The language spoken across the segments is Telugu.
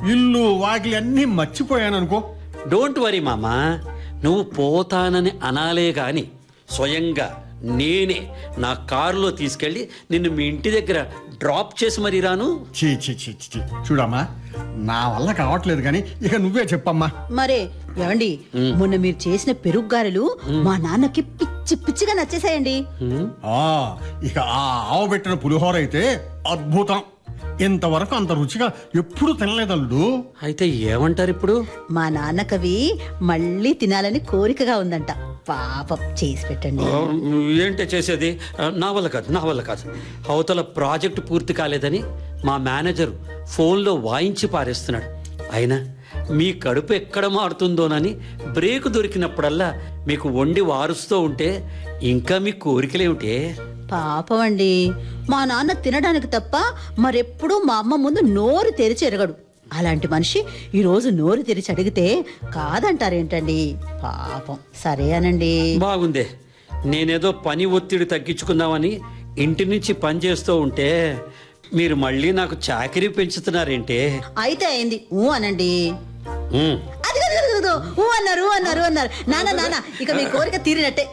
ఇల్లు వాకిలి అన్నీ మర్చిపోయాను అనుకో డోంట్ వరీ మామా నువ్వు పోతానని అనాలే గాని స్వయంగా నేనే నా కారులో తీసుకెళ్ళి నిన్ను మీ ఇంటి దగ్గర డ్రాప్ చేసి మరీ రాను చీ చీ చీ చీ, చీ చూడమ్మా నా వల్ల కావట్లేదు కానీ ఇక నువ్వే చెప్పమ్మా మరే ఏమండి మొన్న మీరు చేసిన పెరుగు గారెలు మా నాన్నకి పిచ్చి పిచ్చిగా నచ్చేసాయండి ఆ ఇక ఆ ఆవు పెట్టిన పులిహోర అయితే అద్భుతం ఇంతవరకు అంత రుచిగా ఎప్పుడు తినలేదల్లుడు అయితే ఏమంటారు ఇప్పుడు మా నాన్నకవి మళ్ళీ తినాలని కోరికగా ఉందంట పాపం చేసి పెట్టండి ఆ, ఏంటే చేసేది ఆ, నా వల్ల కాదు నా వల్ల కాదు అవతల ప్రాజెక్ట్ పూర్తి కాలేదని మా మేనేజర్ ఫోన్లో వాయించి పారేస్తున్నాడు అయినా మీ కడుపు ఎక్కడ మారుతుందోనని బ్రేక్ దొరికినప్పుడల్లా మీకు వండి వారుస్తూ ఉంటే ఇంకా మీ కోరికలేమిటే పాపం అండి మా నాన్న తినడానికి తప్ప మరెప్పుడూ మా అమ్మ ముందు నోరు తెరిచి ఎరగడు అలాంటి మనిషి ఈ రోజు నోరు తెరిచి అడిగితే కాదంటారేంటండి పాపం సరే అనండి బాగుందే నేనేదో పని ఒత్తిడి తగ్గించుకుందామని ఇంటి నుంచి పని చేస్తూ ఉంటే మీరు మళ్ళీ నాకు చాకరీ పెంచుతున్నారేంటే అయితే అయింది ఊ అనండి ఉమ్. అది కాదు, కాదు, కాదు. ఊ అన్నారు ఊ అన్నారు ఊ అన్నారు నాన్న నాన్న ఇక మీ కోరిక తీరినట్టే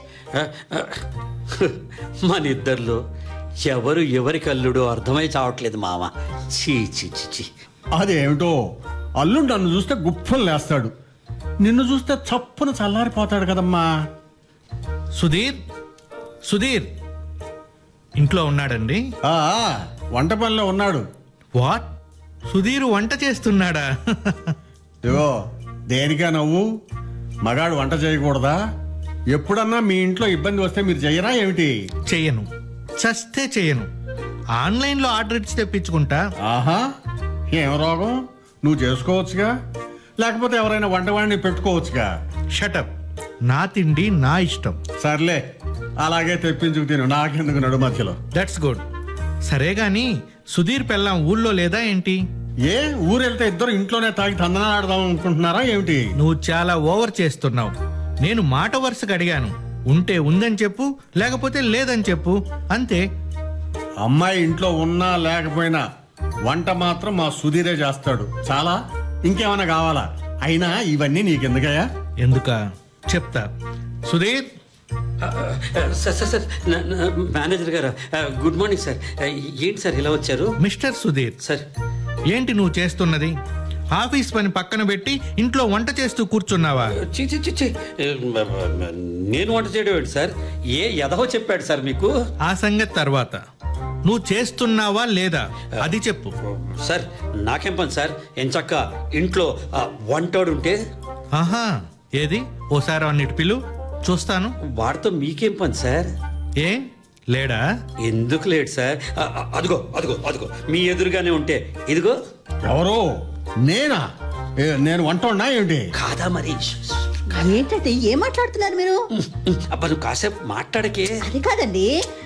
మన ఇద్దరిలో ఎవరు ఎవరి కల్లుడో అర్థమై చావట్లేదు మామ చీ చీ చీ చీ అదేమిటో అల్లుడు నన్ను చూస్తే గుప్పలు లేస్తాడు నిన్ను చూస్తే చప్పున చల్లారిపోతాడు కదమ్మా సుధీర్ సుధీర్ ఇంట్లో ఉన్నాడండి ఆ వంట పనిలో ఉన్నాడు వాట్ సుధీర్ వంట చేస్తున్నాడా ఇగో దేనికా నవ్వు మగాడు వంట చేయకూడదా ఎప్పుడన్నా మీ ఇంట్లో ఇబ్బంది వస్తే మీరు చెయ్యరా ఏమిటి చెయ్యను చస్తే చెయ్యను ఆన్లైన్లో ఆర్డర్ ఇచ్చి తెప్పించుకుంటా ఆహా ఏం రోగం నువ్వు చేసుకోవచ్చుగా లేకపోతే ఎవరైనా వంటవాడిని పెట్టుకోవచ్చుగా షటప్ నా తిండి నా ఇష్టం సర్లే అలాగే తెప్పించుకు తిను నాకెందుకు నడు మధ్యలో దట్స్ గుడ్ సరే గాని సుధీర్ పెళ్ళాం ఊళ్ళో లేదా ఏంటి ఏ ఊరెళ్తే ఇద్దరు ఇంట్లోనే తాగి తందనాడదాం అనుకుంటున్నారా ఏమిటి నువ్వు చాలా ఓవర్ చేస్తున్నావు నేను మాట వరుసగా అడిగాను ఉంటే ఉందని చెప్పు లేకపోతే లేదని చెప్పు అంతే అమ్మాయి ఇంట్లో ఉన్నా లేకపోయినా వంట మాత్రం మా సుధీరే చేస్తాడు చాలా ఇంకేమైనా కావాలా అయినా ఇవన్నీ నీకెందుకయ్యా ఎందుక చెప్తా సుధీర్ ఆ, ఆ, సార్ సార్ సార్ నా- నా మేనేజర్ గారు ఆ, గుడ్ మార్నింగ్ సార్ ఆ, ఏంటి సార్ ఇలా వచ్చారు మిస్టర్ సుధీర్ సార్ ఏంటి నువ్వు చేస్తున్నది ఆఫీస్ పని పక్కన పెట్టి ఇంట్లో వంట చేస్తూ కూర్చున్నావా చి చి చి చి. ఏ, మ- మ- నేను వంట చేయడం ఏంటి సార్ ఏ ఎదహో చెప్పాడు సార్ మీకు ఆ సంగతి తర్వాత నువ్వు చేస్తున్నావా లేదా అది చెప్పు సార్ నాకేం పని సార్ ఎంచక్క ఇంట్లో ఆ, వంటోడు ఉంటే ఆహా ఏది ఓసారి అన్నిటి పిలు చూస్తాను వాడితో మీకేం పని సార్ ఏ లేడా ఎందుకు లేడు సార్ ఆ, ఆ, అదిగో అదిగో అదిగో మీ ఎదురుగానే ఉంటే ఇదిగో ఎవరో నేనా ఏ, నేను వంట ఉన్నా ఏమిటి కాదా మరి ఏంటంటే ఏం మాట్లాడుతున్నారు మీరు అబ్బా నువ్వు కాసేపు మాట్లాడకే అది కాదండి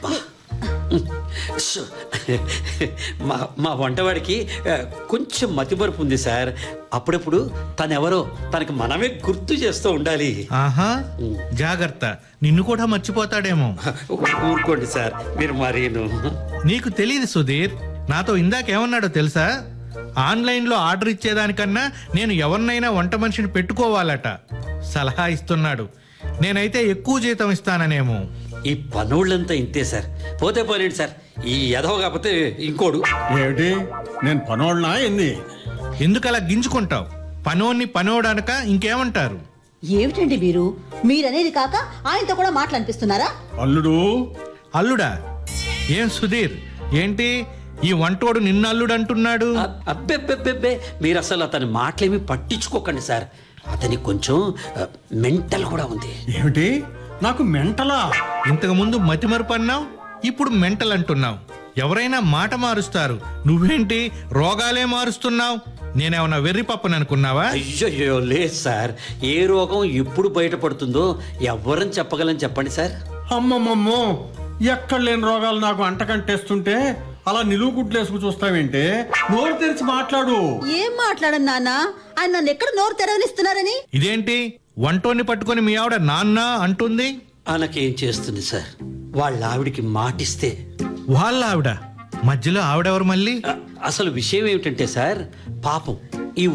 ష్. మా మా వంటవాడికి ఆ, కొంచెం మతిమరుపు ఉంది సార్ అప్పుడప్పుడు తనెవరో తనకి మనమే గుర్తు చేస్తూ ఉండాలి ఆహా జాగ్రత్త నిన్ను కూడా మర్చిపోతాడేమో ఊరుకోండి సార్ మీరు మరీను నీకు తెలియదు సుధీర్ నాతో ఇందాకేమన్నాడో తెలుసా ఆన్లైన్లో ఆర్డర్ ఇచ్చేదానికన్నా నేను ఎవరినైనా వంట మనిషిని పెట్టుకోవాలట సలహా ఇస్తున్నాడు నేనైతే ఎక్కువ జీతం ఇస్తాననేమో ఈ పనోళ్ళంతా ఇంతే సార్ పోతే పోలేండి సార్ ఈ ఎదవ కాకపోతే ఇంకోడు ఏమిటి నేను పనోళ్ళనా ఏంది ఎందుకు అలా గింజుకుంటావు పనోన్ని పనోడనక ఇంకేమంటారు ఏమిటండి మీరు మీరనేది కాక ఆయనతో కూడా మాట్లాడిపిస్తున్నారా అల్లుడు అల్లుడా ఏం సుధీర్ ఏంటి ఈ వంటోడు నిన్న అల్లుడు అంటున్నాడు అబ్బెబ్బెబ్బెబ్బే మీరు అసలు అతని మాటలేమి పట్టించుకోకండి సార్ అతనికి కొంచెం మెంటల్ కూడా ఉంది ఏమిటి నాకు మెంటలా ఇంతకు ముందు మతిమరుపు అన్నావు ఇప్పుడు మెంటల్ అంటున్నావు ఎవరైనా మాట మారుస్తారు నువ్వేంటి రోగాలే మారుస్తున్నావు నేనేమన్నా వెర్రి పప్పని అనుకున్నావా అయ్యో లేదు సార్ ఏ రోగం ఎప్పుడు బయటపడుతుందో ఎవ్వరని చెప్పగలని చెప్పండి సార్ అమ్మమ్మమ్మో ఎక్కడ లేని రోగాలు నాకు అంటకంటేస్తుంటే అలా నిలువు గుడ్లేసుకు చూస్తావేంటే నోరు తెరిచి మాట్లాడు ఏం మాట్లాడను నాన్న ఆయన నన్ను ఎక్కడ నోరు తెరవనిస్తున్నారని ఇదేంటి వంటోని పట్టుకొని మీ ఆవిడ నాన్న అంటుంది ఆనకేం చేస్తుంది సార్ వాళ్ళ ఆవిడికి మాటిస్తే వాళ్ళ ఆవిడ మధ్యలో ఆవిడెవరు మళ్ళీ అ- అసలు విషయం ఏమిటంటే సార్ పాపం